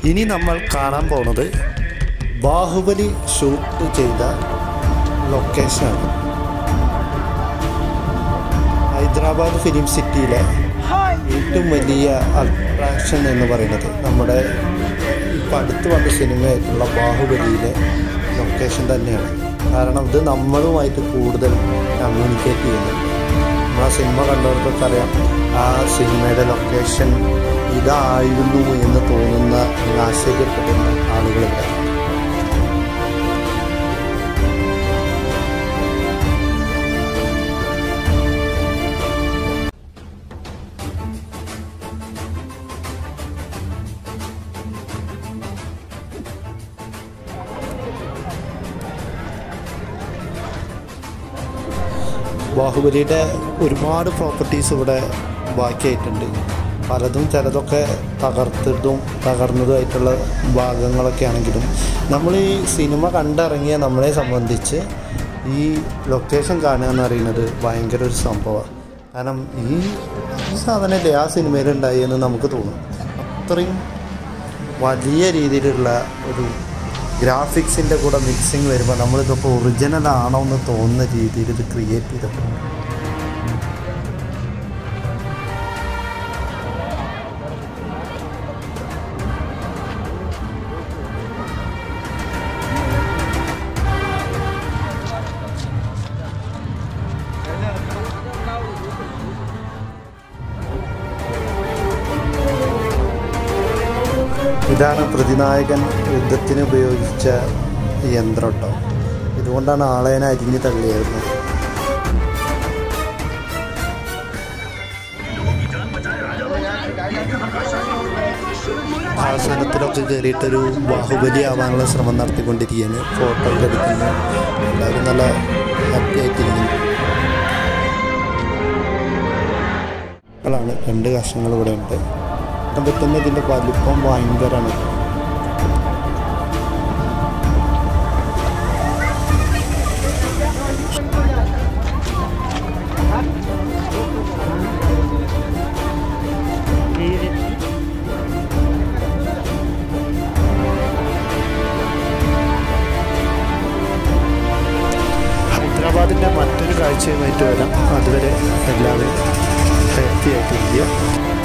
ഇനി നമ്മൾ കാണാൻ പോണത് ബാഹുബലി ഷൂട്ട് ചെയ്ത ലൊക്കേഷനാണ് ഹൈദരാബാദ് ഫിലിം സിറ്റിയിലെ ഏറ്റവും വലിയ അട്രാക്ഷൻ എന്ന് പറയുന്നത് നമ്മുടെ ഇപ്പം അടുത്ത് വന്ന സിനിമയായിട്ടുള്ള ബാഹുബലിയിലെ ലൊക്കേഷൻ തന്നെയാണ് കാരണം ഇത് നമ്മളുമായിട്ട് കൂടുതൽ കമ്മ്യൂണിക്കേറ്റ് ചെയ്യുന്നുണ്ട് നമ്മൾ ആ സിനിമ കണ്ടവർക്കൊക്കെ അറിയാം ആ സിനിമയുടെ ലൊക്കേഷൻ ഇതായിരുന്നു എന്ന് തോന്നുന്ന ആശ്ചര്യപ്പെടുന്ന ആളുകളുണ്ട് ബാഹുബലിയുടെ ഒരുപാട് പ്രോപ്പർട്ടീസ് ഇവിടെ ബാക്കിയായിട്ടുണ്ട് പലതും ചിലതൊക്കെ തകർത്തതും തകർന്നതുമായിട്ടുള്ള ഭാഗങ്ങളൊക്കെ ആണെങ്കിലും നമ്മൾ ഈ സിനിമ കണ്ടിറങ്ങിയ നമ്മളെ സംബന്ധിച്ച് ഈ ലൊക്കേഷൻ കാണുക എന്ന് പറയുന്നത് ഭയങ്കര ഒരു സംഭവമാണ് കാരണം ഈ ഈ സാധനമല്ലേ ആ സിനിമയിൽ ഉണ്ടായി നമുക്ക് തോന്നും അത്രയും വലിയ രീതിയിലുള്ള ഒരു ഗ്രാഫിക്സിൻ്റെ കൂടെ മിക്സിങ് വരുമ്പോൾ നമ്മളിതിപ്പോൾ ഒറിജിനൽ ആണോ എന്ന് തോന്നുന്ന രീതിയിൽ ഇത് ക്രിയേറ്റ് ചെയ്തിട്ടുണ്ട് ഇതാണ് പ്രതിനായകൻ യുദ്ധത്തിന് ഉപയോഗിച്ച യന്ത്രം കേട്ടോ ഇതുകൊണ്ടാണ് ആളേനെ അരിഞ്ഞു തള്ളിയായിരുന്നത് ആസനത്തിലൊക്കെ കയറിയിട്ടൊരു ബാഹുബലി ആവാനുള്ള ശ്രമം നടത്തിക്കൊണ്ടിരിക്കുകയാണ് ഫോട്ടോ ഒക്കെ എടുക്കുന്നു എല്ലാവരും നല്ല ഹാപ്പി ആയിട്ടിരിക്കുന്നു ാണ് രണ്ട് കഷ്ണങ്ങൾ ഇവിടെ ഉണ്ട് കാണാൻ പറ്റുന്ന ഇതിൻ്റെ വലിപ്പം ഭയങ്കരമാണ് ഹൈദരാബാദിൻ്റെ മറ്റൊരു കാഴ്ചയുമായിട്ട് വരാം അതുവരെ എല്ലാവരും ഹാപ്പി ആയിട്ടിരിക്കുക